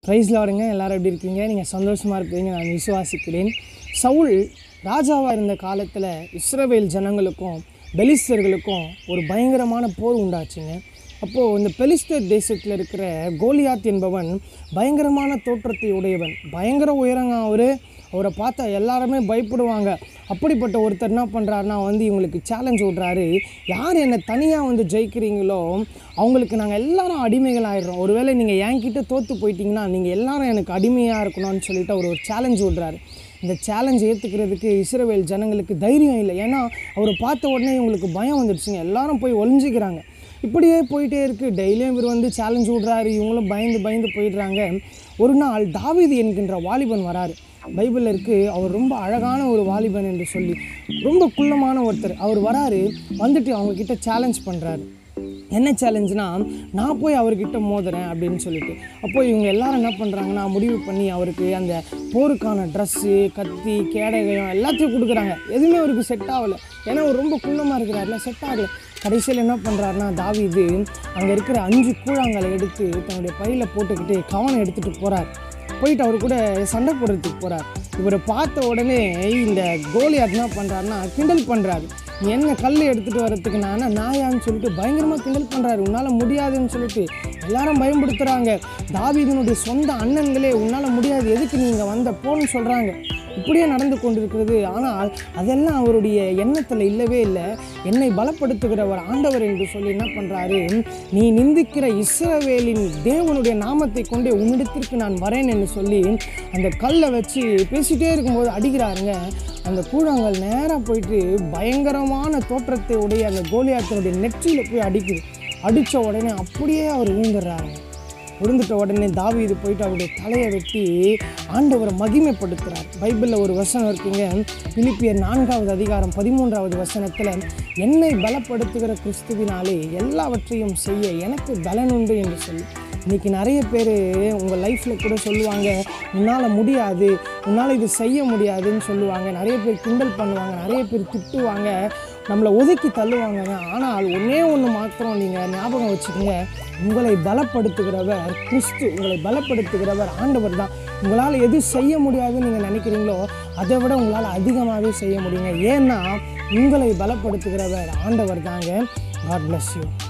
price லாடுங்க எல்லாரும் எப்படி இருக்கீங்க நீங்கள் சந்தோஷமாக இருப்பீங்க நான் விசுவாசிக்கிறேன் சவுல் ராஜாவாக இருந்த காலத்தில் இஸ்ரவேல் ஜனங்களுக்கும் பெலிஸ்தர்களுக்கும் ஒரு பயங்கரமான போர் உண்டாச்சுங்க அப்போது இந்த பெலிஸ்தர் தேசத்தில் இருக்கிற கோலியாத் என்பவன் பயங்கரமான தோற்றத்தை உடையவன் பயங்கர உயரங்க அவர் அவரை பார்த்தா எல்லாருமே பயப்படுவாங்க அப்படிப்பட்ட ஒருத்தர் என்ன பண்ணுறாருனா வந்து இவங்களுக்கு சேலஞ்ச் விட்றாரு யார் என்னை தனியாக வந்து ஜெயிக்கிறீங்களோ அவங்களுக்கு நாங்கள் எல்லாரும் அடிமைகள் ஆயிடுறோம் ஒருவேளை நீங்கள் என்கிட்ட தோற்று போயிட்டீங்கன்னா நீங்கள் எல்லாரும் எனக்கு அடிமையாக இருக்கணும்னு சொல்லிட்டு அவர் ஒரு சேலஞ்ச் விட்றாரு இந்த சேலஞ்ச் ஏற்றுக்கிறதுக்கு இஸ்ரவேல் ஜனங்களுக்கு தைரியம் இல்லை ஏன்னா அவரை பார்த்த உடனே இவங்களுக்கு பயம் வந்துடுச்சுங்க எல்லாரும் போய் ஒளிஞ்சிக்கிறாங்க இப்படியே போயிட்டே இருக்குது டெய்லியும் இவர் வந்து சேலஞ்ச் விட்றாரு இவங்களும் பயந்து பயந்து போயிடுறாங்க ஒரு நாள் தாவீது என்கின்ற வாலிபன் வராரு பைபிளில் இருக்குது அவர் ரொம்ப அழகான ஒரு வாலிபன் என்று சொல்லி ரொம்ப குள்ளமான ஒருத்தர் அவர் வராரு வந்துட்டு அவங்கக்கிட்ட சேலஞ்ச் பண்ணுறாரு என்ன சேலஞ்சுனா நான் போய் அவர்கிட்ட மோதுறேன் அப்படின்னு சொல்லிட்டு அப்போ இவங்க எல்லாரும் என்ன பண்ணுறாங்கன்னா முடிவு பண்ணி அவருக்கு அந்த போருக்கான ட்ரெஸ்ஸு கத்தி கேடகம் எல்லாத்தையும் கொடுக்குறாங்க எதுவுமே அவருக்கு செட் ஆகலை ஏன்னா அவர் ரொம்ப குள்ளமாக இருக்கிறாருல செட் ஆகலை கடைசியில் என்ன பண்ணுறாருனா தாவீது அங்கே இருக்கிற அஞ்சு கூழாங்கலை எடுத்து தன்னுடைய பையில் போட்டுக்கிட்டு கவனம் எடுத்துகிட்டு போகிறார் போயிட்டு அவர் கூட சண்டை போடுறதுக்கு போகிறார் இவரை பார்த்த உடனே இந்த கோலியாத் என்ன பண்ணுறாருன்னா கிண்டல் பண்ணுறாரு நீ என்ன கல் எடுத்துகிட்டு வர்றதுக்கு நான் என்ன நாயான்னு சொல்லிட்டு பயங்கரமாக கிண்டல் பண்ணுறாரு உன்னால் முடியாதுன்னு சொல்லிட்டு எல்லாரும் பயன்படுத்துகிறாங்க தாவீதனுடைய சொந்த அண்ணன்களே உன்னால் முடியாது எதுக்கு நீங்கள் வந்த போன்னு சொல்கிறாங்க இப்படியே நடந்து கொண்டிருக்கிறது ஆனால் அதெல்லாம் அவருடைய எண்ணத்தில் இல்லவே இல்லை என்னை பலப்படுத்துகிறவர் ஆண்டவர் என்று சொல்லி என்ன பண்ணுறாரு நீ நிந்திக்கிற இஸ்ரவேலின் தேவனுடைய நாமத்தை கொண்டே உன்னிடத்திற்கு நான் வரேன் என்று சொல்லி அந்த கல்லை வச்சு பேசிகிட்டே இருக்கும்போது அடிக்கிறாருங்க அந்த கூழாங்கல் நேராக போயிட்டு பயங்கரமான தோற்றத்தை உடைய அந்த கோலியாத்தினுடைய நெற்றியில் போய் அடிக்குது அடித்த உடனே அப்படியே அவர் விழுந்துடுறாருங்க விழுந்துட்ட உடனே தாவீது போயிட்டு அவருடைய தலையை வெட்டி ஆண்டவரை மகிமைப்படுத்துகிறார் பைபிளில் ஒரு வசனம் இருக்குங்க பிலிப்பியர் நான்காவது அதிகாரம் பதிமூன்றாவது வசனத்தில் என்னை பலப்படுத்துகிற கிறிஸ்துவினாலே எல்லாவற்றையும் செய்ய எனக்கு பலன் உண்டு என்று சொல்லி இன்றைக்கி நிறைய பேர் உங்கள் லைஃப்பில் கூட சொல்லுவாங்க உன்னால் முடியாது உன்னால் இது செய்ய முடியாதுன்னு சொல்லுவாங்க நிறைய பேர் கிண்டல் பண்ணுவாங்க நிறைய பேர் திட்டுவாங்க நம்மளை ஒதுக்கி தள்ளுவாங்கங்க ஆனால் ஒன்றே ஒன்று மாத்திரம் நீங்கள் ஞாபகம் வச்சுக்கோங்க உங்களை பலப்படுத்துகிறவர் கிறிஸ்து உங்களை பலப்படுத்துகிறவர் ஆண்டவர் தான் உங்களால் எது செய்ய முடியாதுன்னு நீங்கள் நினைக்கிறீங்களோ அதை விட உங்களால் அதிகமாகவே செய்ய முடியுங்க ஏன்னா உங்களை பலப்படுத்துகிறவர் ஆண்டவர் தாங்க காட் bless யூ